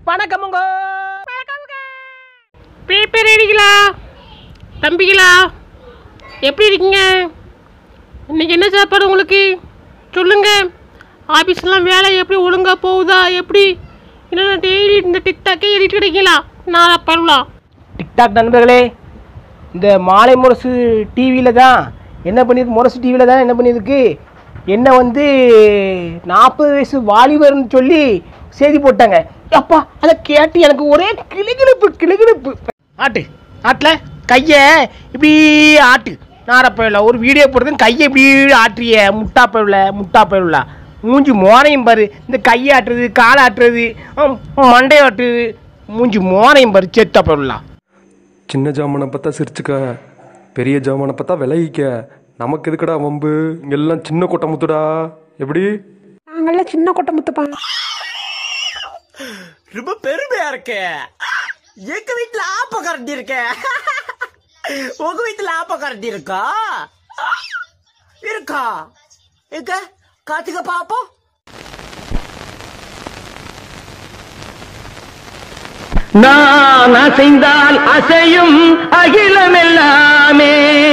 வணக்கமுங்க பேப்பர் அடிங்களா தம்பிகளா எப்படி இருக்கீங்க இன்னைக்கு என்ன சாப்பாடு உங்களுக்கு சொல்லுங்க ஆஃபீஸ்லாம் வேலை எப்படி ஒழுங்காக போகுதா எப்படி இல்லைன்னா டெய்லி இந்த டிக்டாக்கே எடிட் கிடைக்கலாம் நான் பண்ணலாம் டிக்டாக் நண்பர்களே இந்த மாலை முரசு டிவியில் தான் என்ன பண்ணியிருக்கு முரசு டிவியில் தான் என்ன பண்ணியிருக்கு என்ன வந்து நாற்பது வயசு வாலிபர்னு சொல்லி செய்தி போட்டாங்க அப்பா அதை கேட்டு எனக்கு ஒரே கிளுகிழுப்பு கிளுகிழுப்பு ஆட்டு ஆட்டில் கையை இப்படி ஆட்டு நாரப்பயில ஒரு வீடியோ போடுறது கையை இப்படி ஆட்டுறிய முட்டா பயில முட்டா பயில மூஞ்சி மோனையும் பாரு இந்த கையை ஆட்டுறது காலை ஆட்டுறது ஹம், மண்டையை ஆட்டுறது மூஞ்சி மோனையும் பாரு செத்த பயிலாம் சின்ன ஜாமானை பார்த்தா சிரிச்சுக்க பெரிய ஜாமானை பார்த்தா விலகிக்க நமக்கு எதுக்குடா வம்பு இங்கெல்லாம் சின்ன கொட்டை முத்துடா எப்படி நாங்கள்லாம் சின்ன கொட்டை முத்துப்பா ரொம்ப பெருமையா இருக்கு எங்க வீட்டுல ஆப்ப கரண்டி இருக்க உங்க வீட்டுல ஆப்ப கரண்டி இருக்கா இருக்கா எங்க காத்துக்க பாப்போம் நான் அசைந்தால் அசையும் அகிலம் எல்லாமே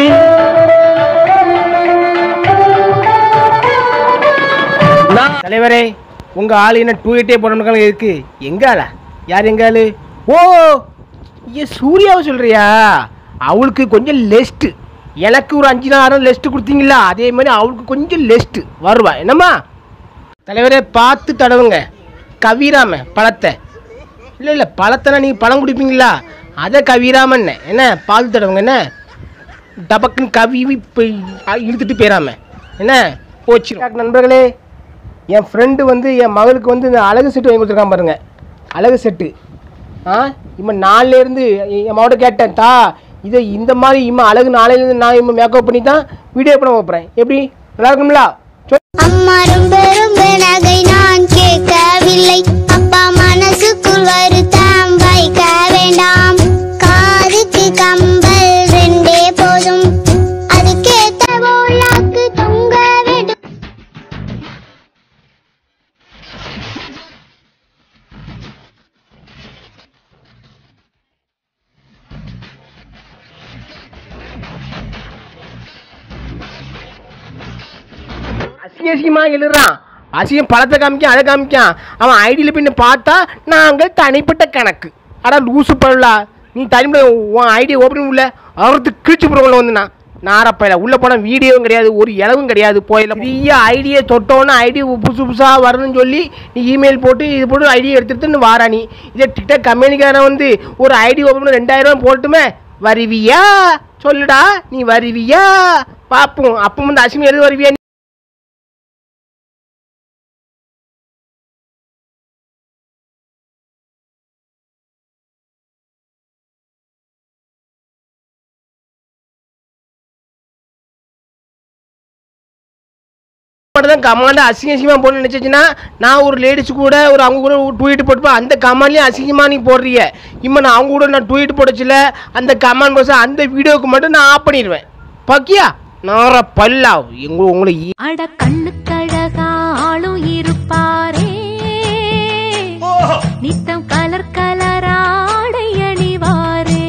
தலைவரே உங்க ஆள் என்ன டூ எயிட்டே போடணும் இருக்கு எங்க ஆளா யார் எங்க ஆளு ஓ ஏ சூர்யாவை சொல்றியா அவளுக்கு கொஞ்சம் லெஸ்ட் எனக்கு ஒரு அஞ்சு நாயிரம் லெஸ்ட் கொடுத்தீங்களா அதே மாதிரி அவளுக்கு கொஞ்சம் லெஸ்ட் வருவா என்னம்மா தலைவரே பார்த்து தடவுங்க கவிராம பழத்தை இல்லை இல்லை பழத்தனா நீங்கள் பழம் குடிப்பீங்களா அதை கவிராமன் என்ன பால் தடவுங்க என்ன டபக்குன்னு கவி இப்போ இழுத்துட்டு போயிடாம என்ன போச்சு நண்பர்களே என் ஃப்ரெண்டு வந்து என் மகளுக்கு வந்து இந்த அழகு செட்டு வாங்கி கொடுத்துருக்கான் பாருங்க அழகு செட்டு ஆ இம்மா நாளிலேருந்து என் மகட்ட கேட்டேன் தா இதை இந்த மாதிரி இம்மா அழகு நாளையிலேருந்து நான் இம்மா மேக்கப் பண்ணி தான் வீடியோ பண்ண வைப்பேன் எப்படி நல்லா இருக்கும்ல சொல் அம்மா ரொம்ப ரொம்ப நகை நான் கேட்கவில்லை அப்பா மனசுக்குள் வருத்தம் வைக்க வேண்டாம் காதுக்கு கம்பல் ரெண்டே போதும் அதுக்கேத்த ஓலாக்கு தொங்க வேண்டும் அசிங்க அசிங்கமாக எழுதுறான் அசிங்கம் பழத்தை காமிக்கான் அதை காமிக்கான் அவன் ஐடியில் பின்ன பார்த்தா நாங்கள் தனிப்பட்ட கணக்கு அடா லூசு பழலா நீ தனிப்பட்ட உன் ஐடி ஓப்பன் உள்ள அவருக்கு கிழிச்சு போடுவோம்ல வந்து நான் நாரப்பையில உள்ளே போனால் வீடியோவும் கிடையாது ஒரு இளவும் கிடையாது போயில பெரிய ஐடியை தொட்டோன்னு ஐடி புதுசு புதுசாக வரணும்னு சொல்லி நீ இமெயில் போட்டு இது போட்டு ஐடியை எடுத்துட்டு வாரா நீ இதே டிக்டாக் கம்பெனிக்காரன் வந்து ஒரு ஐடி ஓப்பன் பண்ணி ரெண்டாயிரம் ரூபாய் போட்டுமே வருவியா சொல்லுடா நீ வருவியா பார்ப்போம் அப்போ வந்து அசிமி எது வருவியா நீ? மட்டும் தான் கமாண்ட் அசிங்க அசிங்கமாக போடணும்னு நினச்சிச்சுன்னா நான் ஒரு லேடிஸ் கூட ஒரு அவங்க கூட ட்வீட் போட்டுப்பேன் அந்த கமாண்ட்லேயும் அசிங்கமாக நீ போடுறிய இப்போ நான் அவங்க கூட நான் ட்வீட் போடச்சில அந்த கமாண்ட் போச அந்த வீடியோவுக்கு மட்டும் நான் ஆஃப் பண்ணிடுவேன் பாக்கியா நார பல்லா எங்க உங்களை ஈ- அட கண்ணுக்கழகா ஆளும் இருப்பாரே நித்தம் கலர் கலராடை அணிவாரே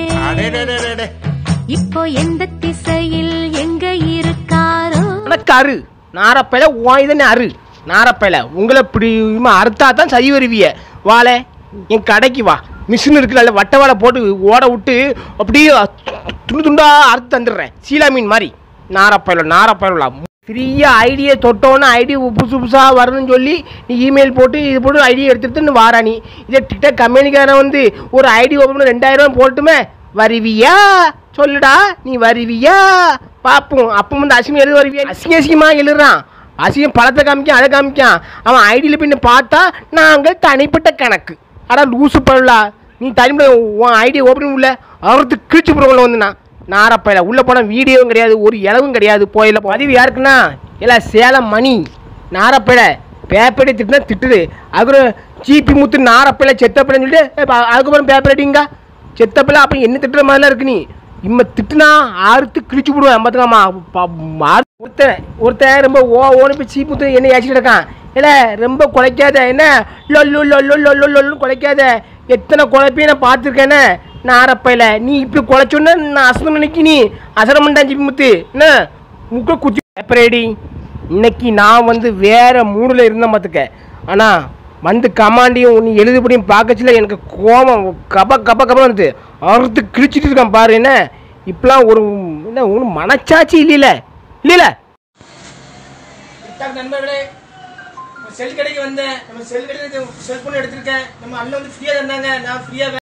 இப்போ எந்த திசையில் எங்க இருக்காரோ உனக்கு அரு நாரப்பையில வாய்தானே அரு நாரப்பையில உங்களை இப்படி அறுத்தா தான் சரி வருவிய வாழை என் கடைக்கு வா மிஷின் இருக்குல்ல வட்ட வாழை போட்டு ஓட விட்டு அப்படியே துண்டு துண்டா அறுத்து தந்துடுறேன் சீலா மீன் மாதிரி நாரப்பையில நாரப்பையில ஃப்ரீயா ஐடியை தொட்டோன்னு ஐடி புதுசு புதுசாக வரணும்னு சொல்லி நீ இமெயில் போட்டு இது போட்டு ஐடியை எடுத்துட்டு வாரா நீ இதே டிக்டாக் கம்பெனிக்காரன் வந்து ஒரு ஐடி ஓப்பன் பண்ணி ரெண்டாயிரம் ரூபாய் போட்டுமே வருவியா சொல்லுடா நீ வருவியா பார்ப்போம் அப்போ வந்து அசிங்கம் எழுத வருவியா அசிங்க அசிங்கமாக எழுதுறான் அசிங்கம் பழத்தை காமிக்கான் அதை காமிக்கான் அவன் ஐடியில் பின்ன பார்த்தா நாங்கள் தனிப்பட்ட கணக்கு அடா லூசு பழலா நீ தனிப்பட்ட உன் ஐடி ஓப்பன் உள்ள அவருக்கு கிழிச்சு போடுவோம்ல வந்து நான் நாரப்பையில உள்ளே போனால் வீடியோவும் கிடையாது ஒரு இளவும் கிடையாது போயில பதிவு யாருக்குன்னா இல்லை சேலம் மணி நாரப்பையில பேப்பரை திட்டுனா திட்டுது அதுக்கப்புறம் சீப்பி முத்து நாரப்பையில செத்தப்பையிலன்னு சொல்லிட்டு ஏ, ப- அதுக்கப்புறம் பேப்பர் அடிங்க செத்தப்பில் அப்போ என்ன திட்டுற மாதிரிலாம் இருக்கு நீ இம்ம திட்டுனா ஆறுத்து கிழிச்சு விடுவேன் பார்த்துக்காமா ஒருத்தன் ஒருத்தன் ரொம்ப ஓ ஓனு போய் சீப்பு என்ன ஏச்சிட்டு இருக்கான் இல்ல ரொம்ப குலைக்காத என்ன லொல்லு லொல்லு லொல்லு லொல்லு குலைக்காத எத்தனை குழப்பையும் நான் பார்த்துருக்கேனே நாரப்பையில நீ இப்படி குலைச்சோன்னு நான் அசனம் நினைக்கி நீ அசரமண்டான் ஜிப்பி முத்து என்ன முக்க குத்தி எப்பரேடி இன்னைக்கு நான் வந்து வேற மூடில் இருந்தேன் பார்த்துக்க ஆனால் வந்து கமாண்டியும் நீ எழுதுபடியும் பார்க்கச்சில எனக்கு கோபம் கப கப கப வந்து அறுத்து கிழிச்சிட்டு இருக்கான் பாரு என்ன இப்பெல்லாம் ஒரு என்ன ஒன்று மனச்சாட்சி இல்லைல இல்லைல நண்பர்களே செல் கடைக்கு வந்தேன் நம்ம செல் கடைக்கு செல்போன் எடுத்திருக்கேன் நம்ம அண்ணன் வந்து ஃப்ரீயாக தந்தாங்க நான் ஃப்ரீயாக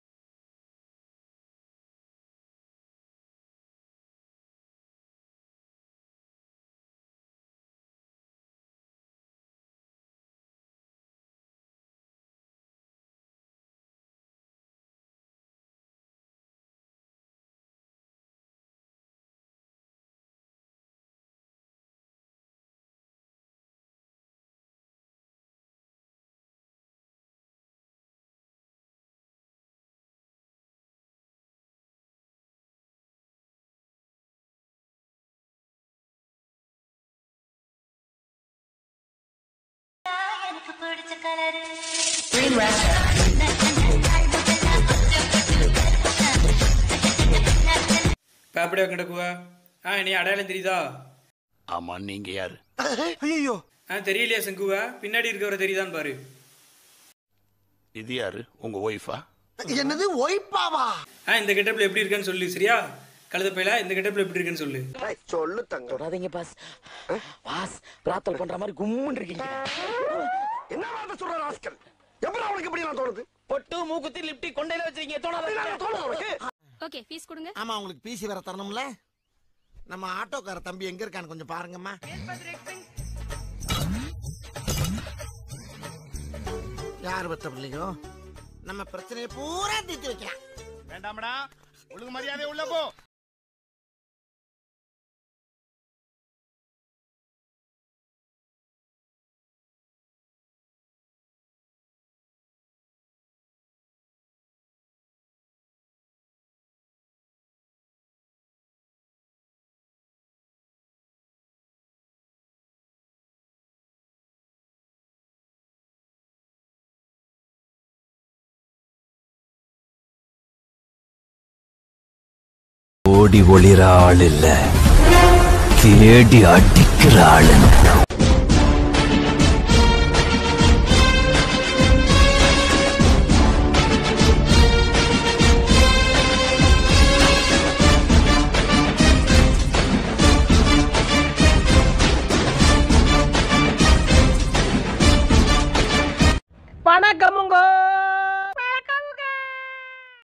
இப்போ அப்படியே கிடக்குவா ஆ நீ அடையாளம் தெரியுதா ஆமா நீங்க யாரு ஆ தெரியலையா சங்குவா பின்னாடி இருக்கவரை தெரியுதான்னு பாரு இது யாரு உங்க ஒய்ஃபா என்னது ஒய்ப்பாவா ஆ இந்த கெட்டப்பில் எப்படி இருக்குன்னு சொல்லு சரியா கழுத பையலா இந்த கெட்டப்பில் எப்படி இருக்குன்னு சொல்லு சொல்லு தங்க தொடாதீங்க பாஸ் பாஸ் பிரார்த்தனை பண்ற மாதிரி கும்முன்னு இருக்கீங்க என்ன வார்த்தை சொல்ற ராஸ்கல் எப்படி அவனுக்கு எப்படி நான் தோணுது பொட்டு மூக்குத்தி லிப்டி கொண்டையில வச்சிருக்கீங்க தோணாத தோணுது உனக்கு ஓகே ஃபீஸ் கொடுங்க ஆமா உங்களுக்கு பிசி வேற தரணும்ல நம்ம ஆட்டோக்கார தம்பி எங்க இருக்கான்னு கொஞ்சம் பாருங்கம்மா யார் பெற்ற பிள்ளையோ நம்ம பிரச்சனையை பூரா தீர்த்து வைக்கலாம் வேண்டாமடா ஒழுங்கு மரியாதை உள்ள போ ஓடி ஒளிர ஆள் இல்ல தேடி அடிக்கிற ஆளுங்க